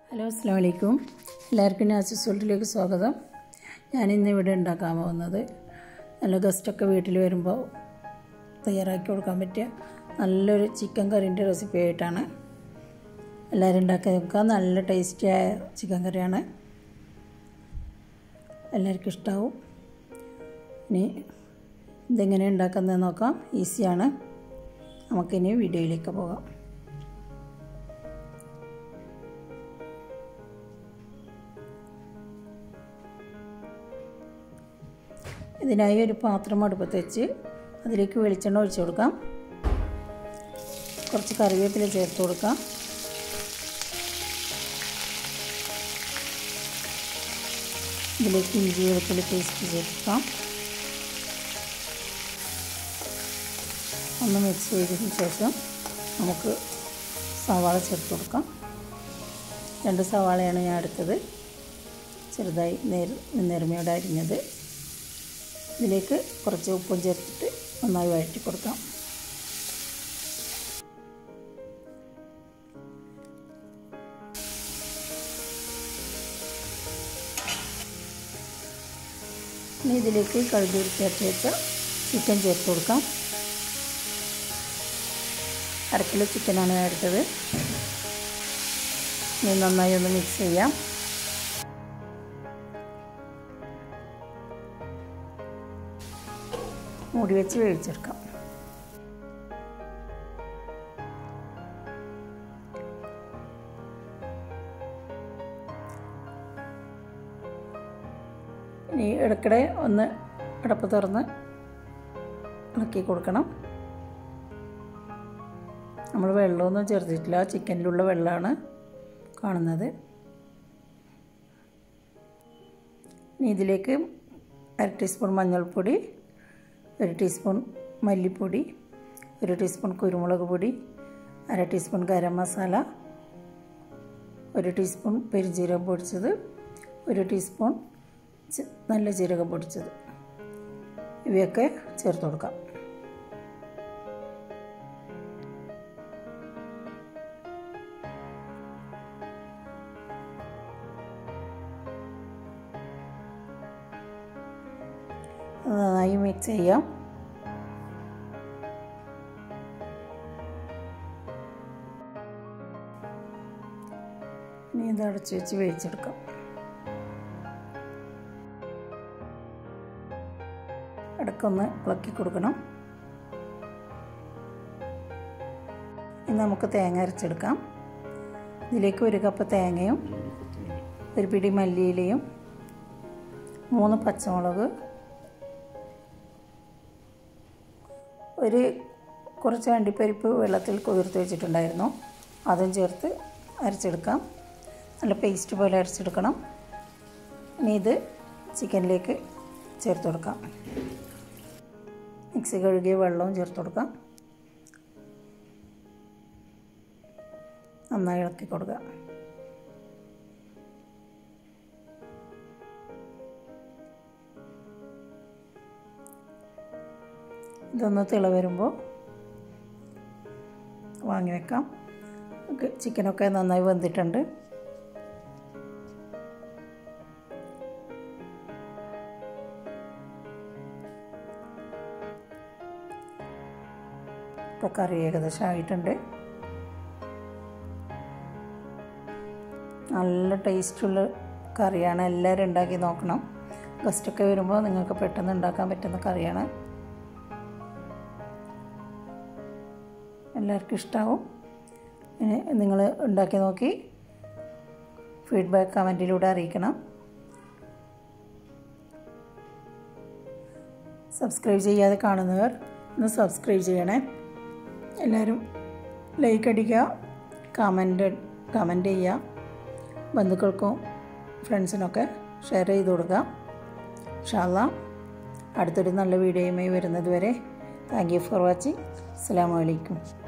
hello അസ്സാം വലൈക്കും എല്ലാവർക്കും നാസിസ് വേൾഡിലേക്ക് സ്വാഗതം ഞാനിന്ന് ഇവിടെ ഉണ്ടാക്കാൻ പോകുന്നത് നല്ല ഗസ്റ്റൊക്കെ വീട്ടിൽ വരുമ്പോൾ തയ്യാറാക്കി കൊടുക്കാൻ പറ്റിയ നല്ലൊരു ചിക്കൻ കറീൻ്റെ റെസിപ്പി ആയിട്ടാണ് എല്ലാവരും ഉണ്ടാക്കി നോക്കുക നല്ല ടേസ്റ്റിയായ ചിക്കൻ കറിയാണ് എല്ലാവർക്കും ഇഷ്ടമാവും ഇനി ഇതെങ്ങനെ ഉണ്ടാക്കുന്നത് നോക്കാം ഈസിയാണ് നമുക്കിനി വീഡിയോയിലേക്ക് പോകാം ഇതിനായി ഒരു പാത്രം അടുപ്പത്ത് വെച്ച് അതിലേക്ക് വെളിച്ചെണ്ണ ഒഴിച്ചു കൊടുക്കാം കുറച്ച് കറിവേപ്പില ചേർത്ത് കൊടുക്കാം ഇതിലേക്ക് ഇഞ്ചി വെളുത്തുള്ളി പേസ്റ്റ് ചേർക്കാം ഒന്ന് മിക്സ് ചെയ്തതിന് ശേഷം നമുക്ക് സവാള ചേർത്ത് കൊടുക്കാം രണ്ട് സവാളയാണ് ഞാൻ എടുത്തത് ചെറുതായി നേർ നേർമയോടെ അരിഞ്ഞത് ഇതിലേക്ക് കുറച്ച് ഉപ്പും ചേർത്തിട്ട് നന്നായി വഴറ്റി കൊടുക്കാം ഇനി ഇതിലേക്ക് കഴുകി ചേർത്ത് വെച്ച ചിക്കൻ ചേർത്ത് കൊടുക്കാം അര കിലോ ചിക്കനാണ് ഞാൻ എടുത്തത് ഇനി നന്നായി ഒന്ന് മിക്സ് ചെയ്യാം മൂടി വെച്ച് വേവിച്ചെടുക്കാം ഇനി ഇടയ്ക്കിടെ ഒന്ന് അടപ്പ് തുറന്ന് ഇളക്കി കൊടുക്കണം നമ്മൾ വെള്ളമൊന്നും ചേർത്തിട്ടില്ല ചിക്കനിലുള്ള വെള്ളമാണ് കാണുന്നത് ഇനി ഇതിലേക്ക് അര ടീസ്പൂൺ മഞ്ഞൾപ്പൊടി ഒരു ടീസ്പൂൺ മല്ലിപ്പൊടി ഒരു ടീസ്പൂൺ കുരുമുളക് പൊടി അര ടീസ്പൂൺ ഗരം മസാല ഒരു ടീസ്പൂൺ പെരുജീരകം പൊടിച്ചത് ഒരു ടീസ്പൂൺ നല്ല ജീരകം പൊടിച്ചത് ഇവയൊക്കെ ചേർത്ത് കൊടുക്കാം നന്നായി മിക്സ് ചെയ്യാം ഇനി ഇത് അടച്ചു വെച്ച് വേവിച്ചെടുക്കാം ഇടയ്ക്കൊന്ന് ഇളക്കി കൊടുക്കണം ഇനി നമുക്ക് തേങ്ങ അരച്ചെടുക്കാം ഇതിലേക്ക് ഒരു കപ്പ് തേങ്ങയും ഒരു പിടി മല്ലിയിലയും മൂന്ന് പച്ചമുളക് ഒരു കുറച്ച് അണ്ടിപ്പരിപ്പ് വെള്ളത്തിൽ കുതിർത്ത് വെച്ചിട്ടുണ്ടായിരുന്നു അതും ചേർത്ത് അരച്ചെടുക്കാം നല്ല പേസ്റ്റ് പോലെ അരച്ചെടുക്കണം ഇനി ഇത് ചിക്കനിലേക്ക് ചേർത്ത് കൊടുക്കാം മിക്സി കഴുകിയ വെള്ളവും ചേർത്ത് കൊടുക്കാം നന്നായി ഇളക്കി കൊടുക്കുക ഇതൊന്ന് തിള വരുമ്പോൾ വാങ്ങി വെക്കാം ചിക്കനൊക്കെ നന്നായി വെന്തിട്ടുണ്ട് ഇപ്പോൾ കറി ഏകദേശം ആയിട്ടുണ്ട് നല്ല ടേസ്റ്റുള്ള കറിയാണ് എല്ലാവരും ഉണ്ടാക്കി നോക്കണം ഗസ്റ്റൊക്കെ വരുമ്പോൾ നിങ്ങൾക്ക് പെട്ടെന്ന് ഉണ്ടാക്കാൻ പറ്റുന്ന കറിയാണ് എല്ലാവർക്കും ഇഷ്ടമാവും നിങ്ങൾ ഉണ്ടാക്കി നോക്കി ഫീഡ്ബാക്ക് കമൻറ്റിലൂടെ അറിയിക്കണം സബ്സ്ക്രൈബ് ചെയ്യാതെ കാണുന്നവർ ഒന്ന് സബ്സ്ക്രൈബ് ചെയ്യണേ എല്ലാവരും ലൈക്ക് അടിക്കുക കമൻ്റ് കമൻ്റ് ചെയ്യുക ബന്ധുക്കൾക്കും ഫ്രണ്ട്സിനൊക്കെ ഷെയർ ചെയ്ത് കൊടുക്കുക ഷാല്ല അടുത്തൊരു നല്ല വീഡിയോയുമായി വരുന്നത് വരെ താങ്ക് യു ഫോർ വാച്ചിങ് അസ്സാം വലൈക്കും